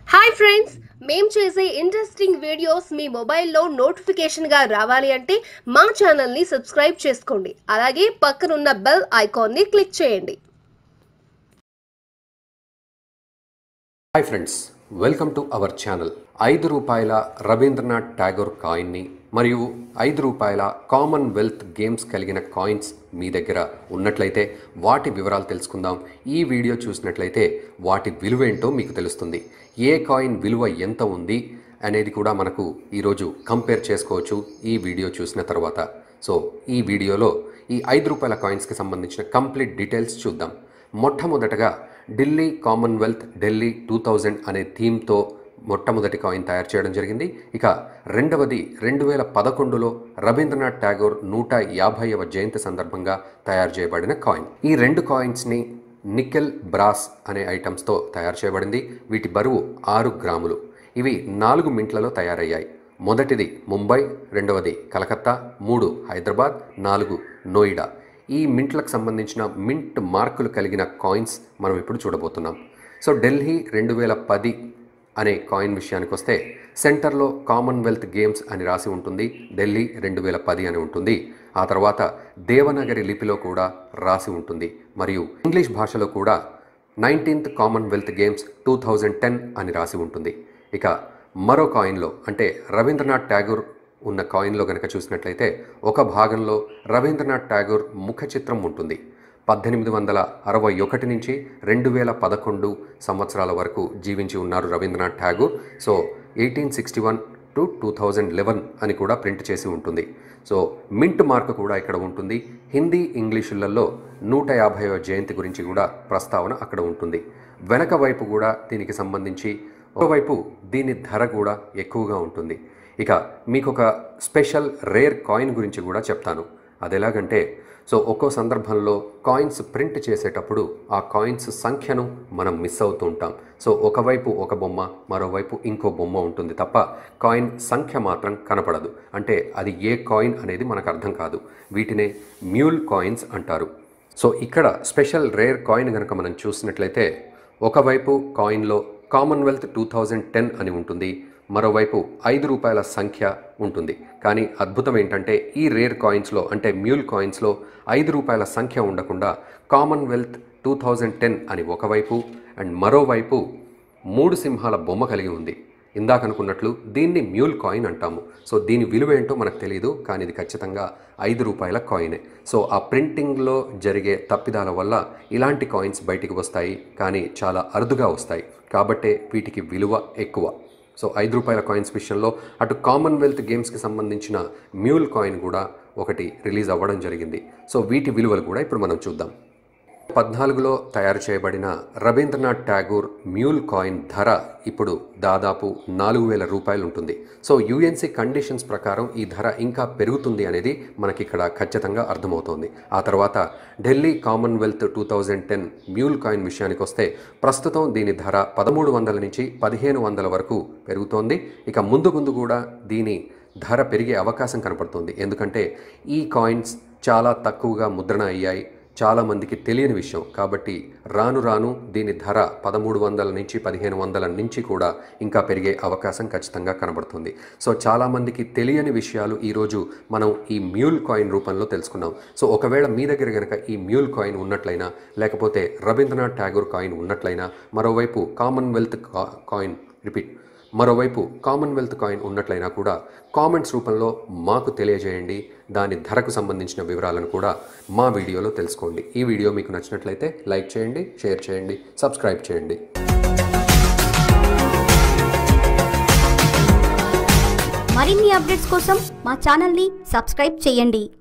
hi friends మేం చేసే interesting videos మీ మొబైల్లో నోటిఫికేషన్గా రావాలి అంటే మా ఛానల్ని సబ్స్క్రైబ్ చేసుకోండి అలాగే పక్కనున్న బెల్ ఐకాన్ని క్లిక్ చేయండి hi friends welcome to our channel ఐదు రూపాయల రవీంద్రనాథ్ ఠాగూర్ కాయిన్ని మరియు ఐదు రూపాయల కామన్వెల్త్ గేమ్స్ కలిగిన కాయిన్స్ మీ దగ్గర ఉన్నట్లయితే వాటి వివరాలు తెలుసుకుందాం ఈ వీడియో చూసినట్లయితే వాటి విలువ ఏంటో మీకు తెలుస్తుంది ఏ కాయిన్ విలువ ఎంత ఉంది అనేది కూడా మనకు ఈరోజు కంపేర్ చేసుకోవచ్చు ఈ వీడియో చూసిన తర్వాత సో ఈ వీడియోలో ఈ ఐదు రూపాయల కాయిన్స్కి సంబంధించిన కంప్లీట్ డీటెయిల్స్ చూద్దాం మొట్టమొదటగా Delhi Commonwealth Delhi two thousand అనే థీమ్తో మొట్టమొదటి కాయిన్ తయారు చేయడం జరిగింది ఇక రెండవది రెండు వేల పదకొండులో రవీంద్రనాథ్ ఠాగూర్ నూట యాభైవ జయంతి సందర్భంగా తయారు చేయబడిన కాయిన్ ఈ రెండు కాయిన్స్ని నికెల్ బ్రాస్ అనే ఐటమ్స్తో తయారు చేయబడింది వీటి బరువు ఆరు గ్రాములు ఇవి నాలుగు మింట్లలో తయారయ్యాయి మొదటిది ముంబై రెండవది కలకత్తా మూడు హైదరాబాద్ నాలుగు నోయిడా ఈ మింట్లకు సంబంధించిన మింట్ మార్కులు కలిగిన కాయిన్స్ మనం ఇప్పుడు చూడబోతున్నాం సో ఢిల్లీ రెండు వేల పది అనే కాయిన్ విషయానికి వస్తే సెంటర్లో కామన్వెల్త్ గేమ్స్ అని రాసి ఉంటుంది ఢిల్లీ రెండు వేల పది అని ఉంటుంది ఆ తర్వాత దేవనగరి లిపిలో కూడా రాసి ఉంటుంది మరియు ఇంగ్లీష్ భాషలో కూడా nineteenth Commonwealth Games two thousand ten అని రాసి ఉంటుంది ఇక మరో కాయిన్లో అంటే రవీంద్రనాథ్ ఠాగూర్ ఉన్న కాయిన్లో కనుక చూసినట్లయితే ఒక భాగంలో రవీంద్రనాథ్ ఠాగూర్ ముఖ చిత్రం ఉంటుంది పద్దెనిమిది వందల అరవై ఒకటి నుంచి రెండు వేల పదకొండు సంవత్సరాల వరకు జీవించి ఉన్నారు Rabindranath Tagore so eighteen sixty one to two thousand eleven అని కూడా ప్రింట్ చేసి ఉంటుంది సో మింట్ మార్క్ కూడా ఇక్కడ ఉంటుంది హిందీ ఇంగ్లీషులలో నూట యాభైవ జయంతి గురించి కూడా ప్రస్తావన అక్కడ ఉంటుంది వెనక వైపు కూడా దీనికి సంబంధించి ఒకవైపు దీని ధర కూడా ఎక్కువగా ఉంటుంది ఇక మీకు ఒక స్పెషల్ రేర్ కాయిన్ గురించి కూడా చెప్తాను అది ఎలాగంటే సో ఒక్కో సందర్భంలో కాయిన్స్ ప్రింట్ చేసేటప్పుడు ఆ కాయిన్స్ సంఖ్యను మనం మిస్ అవుతూ ఉంటాం సో ఒకవైపు ఒక బొమ్మ మరోవైపు ఇంకో బొమ్మ ఉంటుంది తప్ప కాయిన్ సంఖ్య మాత్రం కనపడదు అంటే అది ఏ కాయిన్ అనేది మనకు అర్థం కాదు వీటినే మ్యూల్ కాయిన్స్ అంటారు సో ఇక్కడ స్పెషల్ రేర్ కాయిన్ కనుక మనం చూసినట్లయితే ఒకవైపు కాయిన్లో కామన్వెల్త్ టూ థౌజండ్ టెన్ అని ఉంటుంది మరోవైపు ఐదు రూపాయల సంఖ్య ఉంటుంది కానీ అద్భుతం ఏంటంటే ఈ రేర్ కాయిన్స్లో అంటే మ్యూల్ కాయిన్స్లో ఐదు రూపాయల సంఖ్య ఉండకుండా కామన్వెల్త్ టూ థౌజండ్ టెన్ అని ఒకవైపు అండ్ మరోవైపు మూడు సింహాల బొమ్మ కలిగి ఉంది ఇందాక అనుకున్నట్లు దీన్ని మ్యూల్ కాయిన్ అంటాము సో దీని విలువ ఏంటో మనకు తెలియదు కానీ ఇది ఖచ్చితంగా ఐదు రూపాయల కాయినే సో ఆ ప్రింటింగ్లో జరిగే తప్పిదాల వల్ల ఇలాంటి కాయిన్స్ బయటికి వస్తాయి కానీ చాలా అరుదుగా వస్తాయి కాబట్టే వీటికి విలువ ఎక్కువ సో ఐదు రూపాయల కాయిన్స్ విషయంలో అటు కామన్వెల్త్ గేమ్స్కి సంబంధించిన మ్యూల్ కాయిన్ కూడా ఒకటి రిలీజ్ అవ్వడం జరిగింది సో వీటి విలువలు కూడా ఇప్పుడు మనం చూద్దాం పద్నాలుగులో తయారు చేయబడిన రవీంద్రనాథ్ ఠాగూర్ మ్యూల్ కాయిన్ ధర ఇప్పుడు దాదాపు నాలుగు వేల రూపాయలు ఉంటుంది సో యుఎన్సి కండిషన్స్ ప్రకారం ఈ ధర ఇంకా పెరుగుతుంది అనేది మనకి ఇక్కడ ఖచ్చితంగా అర్థమవుతోంది ఆ తర్వాత Delhi Commonwealth two thousand ten mule coin విషయానికి వస్తే ప్రస్తుతం దీని ధర పదమూడు వందల నుంచి పదిహేను వందల వరకు పెరుగుతోంది ఇక ముందు ముందు కూడా దీని ధర పెరిగే అవకాశం కనపడుతుంది ఎందుకంటే ఈ కాయిన్స్ చాలా తక్కువగా ముద్రణ అయ్యాయి చాలామందికి తెలియని విషయం కాబట్టి రాను రాను దీని ధర పదమూడు వందల నుంచి పదిహేను వందల నుంచి కూడా ఇంకా పెరిగే అవకాశం ఖచ్చితంగా కనబడుతుంది సో చాలామందికి తెలియని విషయాలు ఈరోజు మనం ఈ మ్యూల్ కాయిన్ రూపంలో తెలుసుకున్నాం సో ఒకవేళ మీ దగ్గర కనుక ఈ మ్యూల్ కాయిన్ ఉన్నట్లయినా లేకపోతే రవీంద్రనాథ్ ఠాగూర్ కాయిన్ ఉన్నట్లయినా మరోవైపు కామన్వెల్త్ కా- కాయిన్ రిపీట్ మరోవైపు కామన్వెల్త్ కాయిన్ ఉన్నట్లయినా కూడా కామెంట్స్ రూపంలో మాకు తెలియజేయండి దాని ధరకు సంబంధించిన వివరాలను కూడా మా వీడియోలో తెలుసుకోండి ఈ వీడియో మీకు నచ్చినట్లయితే లైక్ చేయండి షేర్ చేయండి సబ్స్క్రైబ్ చేయండి మరిన్ని అప్డేట్స్ కోసం మా ఛానల్ని సబ్స్క్రైబ్ చేయండి